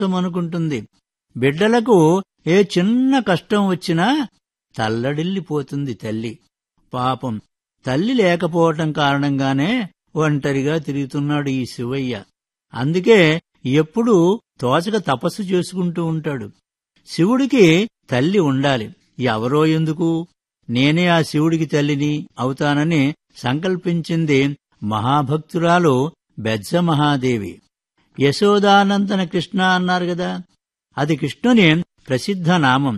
అనుకుంటుంది బిడ్డలకు ఏ చిన్న కష్టం వచ్చినా తల్లడిల్లిపోతుంది తల్లి పాపం తల్లి లేకపోవటం కారణంగానే ఒంటరిగా తిరుగుతున్నాడు ఈ శివయ్య అందుకే ఎప్పుడూ తోచక తపస్సు చేసుకుంటూ ఉంటాడు శివుడికి తల్లి ఉండాలి ఎవరో ఎందుకు నేనే ఆ శివుడికి తల్లిని అవుతానని సంకల్పించింది మహాభక్తురాలు బెజ్జ మహాదేవి యశోదానందన కృష్ణ అన్నారు గదా అది కృష్ణుని ప్రసిద్ధ నామం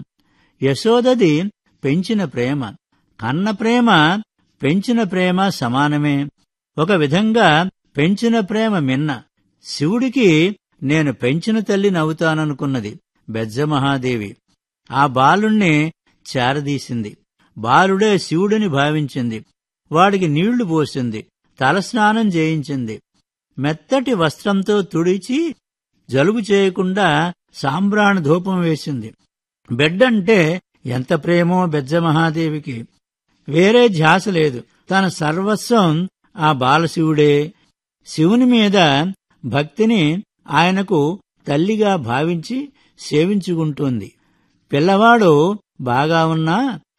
యశోదది పెంచిన ప్రేమ కన్న ప్రేమ పెంచిన ప్రేమ సమానమే ఒక విధంగా పెంచిన ప్రేమ మిన్న శివుడికి నేను పెంచిన తల్లిని అవుతాననుకున్నది బెజ్జ మహాదేవి ఆ బాలుణ్ణి చేరదీసింది బాలుడే శివుడిని భావించింది వాడికి నీళ్లు పోసింది తలస్నానం చేయించింది మెత్తటి వస్త్రంతో తుడిచి జలుబు చేయకుండా సాంబ్రాణ ధూపం వేసింది బిడ్డంటే ఎంత ప్రేమో బెజ్జ మహాదేవికి వేరే ధ్యాస లేదు తన సర్వస్వం ఆ బాలశివుడే శివుని మీద భక్తిని ఆయనకు తల్లిగా భావించి సేవించుకుంటోంది పిల్లవాడు బాగా ఉన్నా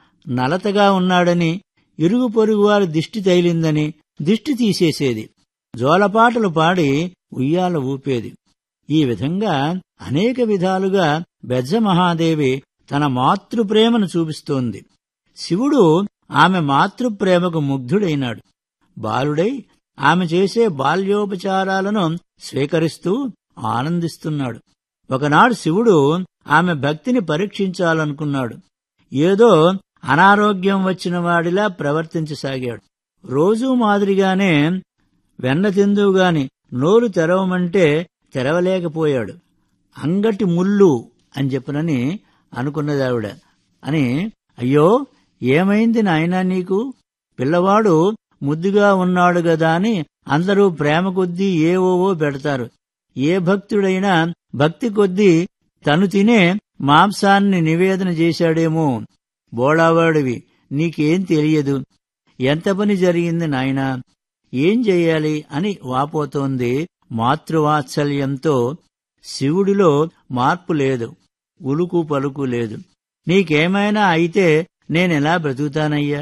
నలతగా ఉన్నాడని ఇరుగు పొరుగు వారి దిష్టి తైలిందని దిష్టి తీసేసేది జోలపాటలు పాడి ఉయ్యాల ఊపేది ఈ విధంగా అనేక విధాలుగా బెజ్జ మహాదేవి తన మాతృప్రేమను చూపిస్తోంది శివుడు ఆమె మాతృప్రేమకు ముగ్ధుడైనాడు బాలుడై ఆమె చేసే బాల్యోపచారాలను స్వీకరిస్తూ ఆనందిస్తున్నాడు ఒకనాడు శివుడు ఆమె భక్తిని పరీక్షించాలనుకున్నాడు ఏదో అనారోగ్యం వచ్చిన వాడిలా ప్రవర్తించసాగాడు రోజూ మాదిరిగానే వెన్న తిందువుగాని నోరు తెరవమంటే తెరవలేకపోయాడు అంగటి ముళ్ళు అని చెప్పనని అనుకున్నదావిడ అని అయ్యో ఏమైంది నాయనా నీకు పిల్లవాడు ముద్దుగా ఉన్నాడు గదా అని అందరూ ప్రేమ కొద్దీ ఏవోవో పెడతారు ఏ భక్తుడైనా భక్తి కొద్దీ తను తినే మాంసాన్ని నివేదన చేశాడేమో బోళావాడివి నీకేం తెలియదు ఎంత పని జరిగింది నాయనా ఏం చెయ్యాలి అని వాపోతోంది మాతృవాత్సల్యంతో శివుడిలో మార్పు లేదు ఉలుకు పలుకు లేదు నీకేమైనా అయితే నేనెలా బ్రతుకుతానయ్యా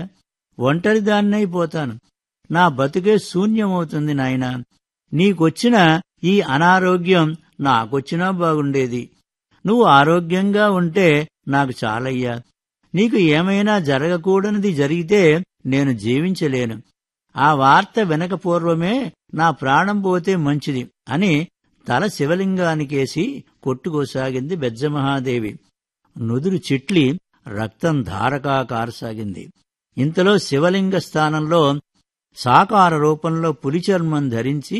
ఒంటరిదాన్నైపోతాను నా బతుకే శూన్యమవుతుంది నాయనా నీకొచ్చిన ఈ అనారోగ్యం నాకొచ్చినా బాగుండేది నువ్వు ఆరోగ్యంగా ఉంటే నాకు చాలయ్యా నీకు ఏమైనా జరగకూడనిది జరిగితే నేను జీవించలేను ఆ వార్త వెనక పూర్వమే నా ప్రాణం పోతే మంచిది అని తల శివలింగానికేసి కొట్టుకోసాగింది బెజ్జమహాదేవి నుదురు చిట్లి రక్తం ధారకా కారసాగింది ఇంతలో శివలింగ స్థానంలో సాకార రూపంలో పులిచర్మం ధరించి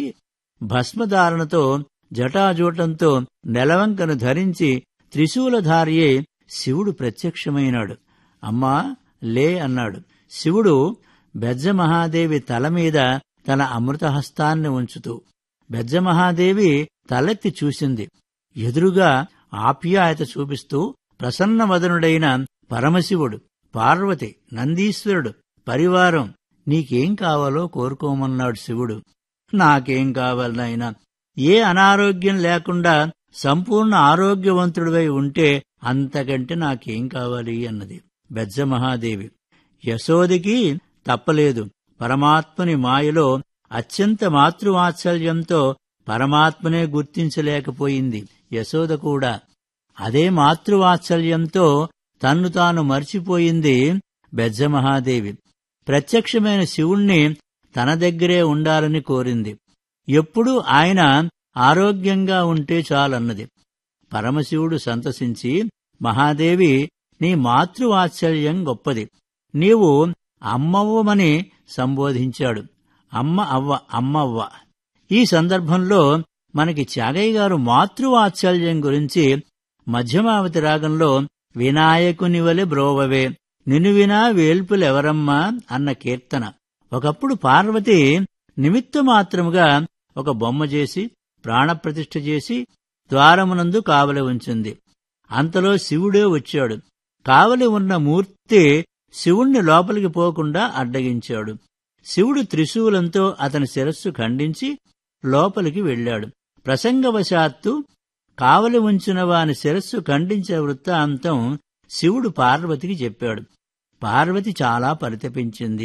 భస్మధారణతో జటాజూటంతో నెలవంకను ధరించి త్రిశూలధారియే శివుడు ప్రత్యక్షమైనాడు అమ్మా లే అన్నాడు శివుడు బెజ్జమహాదేవి తల మీద తన అమృతహస్తాన్ని ఉంచుతూ బెజ్జమహాదేవి తలెత్తి చూసింది ఎదురుగా ఆప్యాయత చూపిస్తూ ప్రసన్నవదనుడైన పరమశివుడు పార్వతి నందీశ్వరుడు పరివారం నీకేం కావాలో కోరుకోమన్నాడు శివుడు నాకేం కావాలి నాయనా ఏ అనారోగ్యం లేకుండా సంపూర్ణ ఆరోగ్యవంతుడివై ఉంటే అంతకంటే నాకేం కావాలి అన్నది బెజ్జమహాదేవి యశోదికి తప్పలేదు పరమాత్మని మాయలో అత్యంత మాతృవాత్సల్యంతో పరమాత్మనే గుర్తించలేకపోయింది యశోద కూడా అదే మాతృవాత్సల్యంతో తన్ను తాను మర్చిపోయింది బెజ్జమహాదేవి ప్రత్యక్షమైన శివుణ్ణి తన దగ్గరే ఉండాలని కోరింది ఎప్పుడూ ఆయన ఆరోగ్యంగా ఉంటే చాలన్నది పరమశివుడు సంతసించి మహాదేవి నీ మాతృవాత్సల్యం గొప్పది నీవు అమ్మవ్వమని సంబోధించాడు అమ్మ అవ్వ అమ్మవ్వ ఈ సందర్భంలో మనకి త్యాగయ్య గారు మాతృవాత్సల్యం గురించి మధ్యమావతి రాగంలో వినాయకుని వలె బ్రోవవే నిన్ను వినా వేల్పులెవరమ్మా అన్న కీర్తన ఒకప్పుడు పార్వతి నిమిత్త మాత్రముగా ఒక బొమ్మ చేసి ప్రాణప్రతిష్ఠ చేసి ద్వారమునందు కావలి ఉంచింది అంతలో శివుడే వచ్చాడు కావలి ఉన్న మూర్తి శివుణ్ణి లోపలికి పోకుండా అడ్డగించాడు శివుడు త్రిశూలంతో అతని శిరస్సు ఖండించి లోపలికి వెళ్ళాడు ప్రసంగవశాత్తు కావలి ఉంచిన వాని శిరస్సు ఖండించే వృత్తాంతం శివుడు పార్వతికి చెప్పాడు పార్వతి చాలా పరితపించింది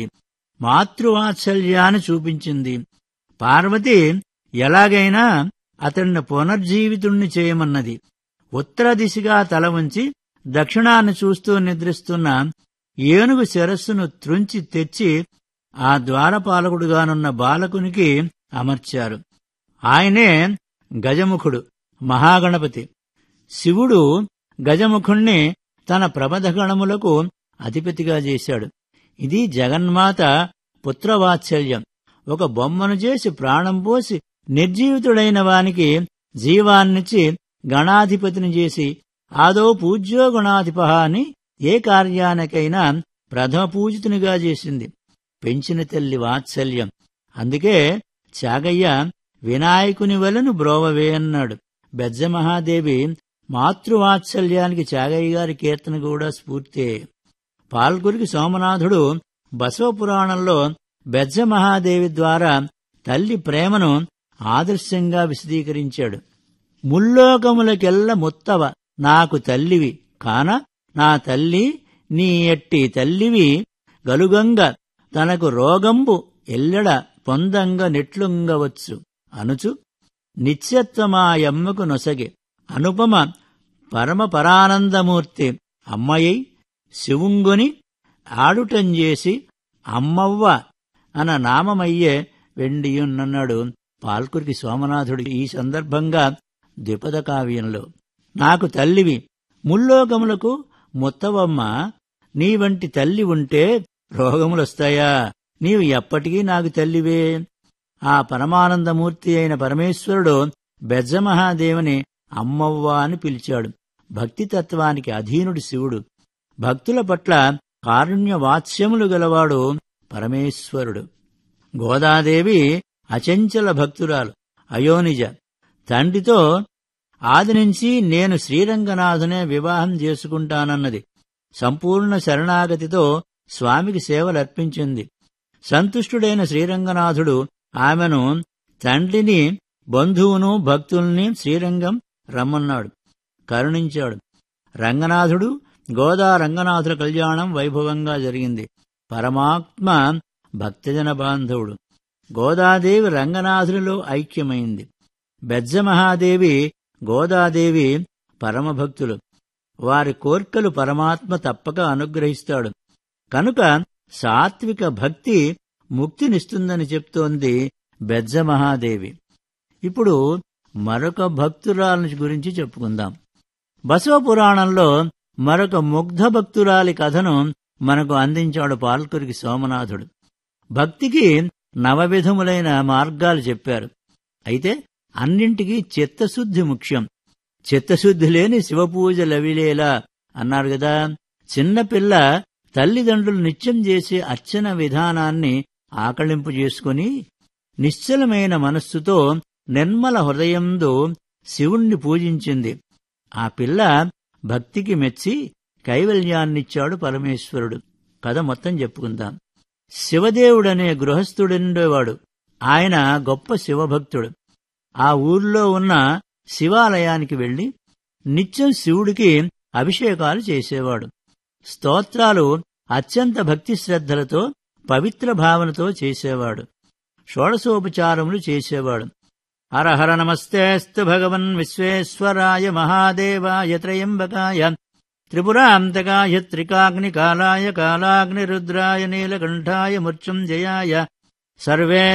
మాతృవాత్సల్యాన్ని చూపించింది పార్వతి ఎలాగైనా అతన్ని పునర్జీవితుణ్ణి చేయమన్నది ఉత్తర దిశగా తల ఉంచి దక్షిణాన్ని చూస్తూ నిద్రిస్తున్న ఏనుగు శిరస్సును త్రుంచి తెచ్చి ఆ ద్వారపాలకుడుగానున్న బాలకునికి అమర్చారు ఆయనే గజముఖుడు మహాగణపతి శివుడు గజముఖుణ్ణి తన ప్రమథగణములకు అధిపతిగా చేశాడు ఇది జగన్మాత పుత్రవాత్సల్యం ఒక బొమ్మను చేసి ప్రాణం పోసి నిర్జీవితుడైన వానికి జీవాన్నిచ్చి గణాధిపతిని చేసి ఆదో పూజ్యో గణాధిప అని ఏ కార్యానికైనా ప్రథమ పూజితునిగా చేసింది పెంచిన తల్లి వాత్సల్యం అందుకే చాగయ్య వినాయకుని వలను బ్రోవవే అన్నాడు బెజ్జ మహాదేవి మాతృవాత్సల్యానికి చాగయ్య గారి కీర్తన కూడా స్ఫూర్తే పాల్గురికి సోమనాథుడు బసవపురాణంలో బెజ్జ మహాదేవి ద్వారా తల్లి ప్రేమను ఆదర్శంగా విశదీకరించాడు ముల్లోకములకెల్ల ముత్తవ నాకు తల్లివి కాన నా తల్లి నీ ఎట్టి తల్లివి గలుగంగ తనకు రోగంబు ఎల్లెడ పొందంగ నెట్లుంగవచ్చు అనుచు నిత్యత్వమాయమ్మకు నొసగే అనుపమ పరమ పరానందమూర్తి అమ్మయ్యై శివుంగుని ఆడుటంజేసి అమ్మవ్వ అన నామమయ్యే వెండియున్నన్నాడు పాల్కురికి సోమనాథుడు ఈ సందర్భంగా ద్విపద కావ్యంలో నాకు తల్లివి ముల్లోకములకు ముత్తవమ్మ నీ వంటి తల్లి ఉంటే రోగములొస్తాయా నీవు ఎప్పటికీ నాకు తల్లివే ఆ పరమానందమూర్తి అయిన పరమేశ్వరుడు బెజ్జమహాదేవుని అమ్మవ్వ అని పిలిచాడు భక్తితత్వానికి అధీనుడు శివుడు భక్తుల పట్ల కారుణ్య వాత్స్యములు గలవాడు పరమేశ్వరుడు గోదాదేవి అచంచల భక్తురాలు అయోనిజ తండ్రితో ఆది నుంచి నేను శ్రీరంగనాథునే వివాహం చేసుకుంటానన్నది సంపూర్ణ శరణాగతితో స్వామికి సేవలర్పించింది సంతుష్టుడైన శ్రీరంగనాథుడు ఆమెను తండ్రిని బంధువును భక్తుల్ని శ్రీరంగం రమ్మన్నాడు కరుణించాడు రంగనాథుడు గోదా రంగనాథుల కళ్యాణం వైభవంగా జరిగింది పరమాత్మ భక్తజన బాంధవుడు గోదాదేవి రంగనాథునిలో ఐక్యమైంది బెజ్జమహాదేవి గోదాదేవి పరమభక్తులు వారి కోర్కెలు పరమాత్మ తప్పక అనుగ్రహిస్తాడు కనుక సాత్విక భక్తి ముక్తినిస్తుందని చెప్తోంది బెజ్జమహాదేవి ఇప్పుడు మరొక భక్తురాలి గురించి చెప్పుకుందాం బసవపురాణంలో మరొక ముగ్ధ భక్తురాలి కథను మనకు అందించాడు పాల్కురికి సోమనాథుడు భక్తికి నవవిధములైన మార్గాలు చెప్పారు అయితే అన్నింటికీ చిత్తశుద్ధి ముఖ్యం చిత్తశుద్ధి లేని శివపూజ లవిలేలా అన్నారు గదా చిన్నపిల్ల తల్లిదండ్రులు నిత్యం చేసే అర్చన విధానాన్ని ఆకళింపు చేసుకుని నిశ్చలమైన మనస్సుతో నిర్మల హృదయంతో శివుణ్ణి పూజించింది ఆ పిల్ల భక్తికి మెచ్చి కైవల్యాన్నిచ్చాడు పరమేశ్వరుడు కథ మొత్తం చెప్పుకుందాం శివదేవుడనే గృహస్థుడుండేవాడు ఆయన గొప్ప శివభక్తుడు ఆ ఊర్లో ఉన్న శివాలయానికి వెళ్లి నిత్యం శివుడికి అభిషేకాలు చేసేవాడు స్తోత్రాలు అత్యంత భక్తి శ్రద్ధలతో పవిత్ర భావనతో చేసేవాడు షోడశోపచారములు చేసేవాడు హరహర నమస్తేస్తు భగవన్ విశ్వేశ్వరాయ మహాదేవాయ త్రయంబకాయ త్రిపురాంతకాయ త్రికాగ్నికాలాయ కాలాగ్నిరుద్రాయ నీలకంఠాయ మృత్యుంజయాయ సర్వే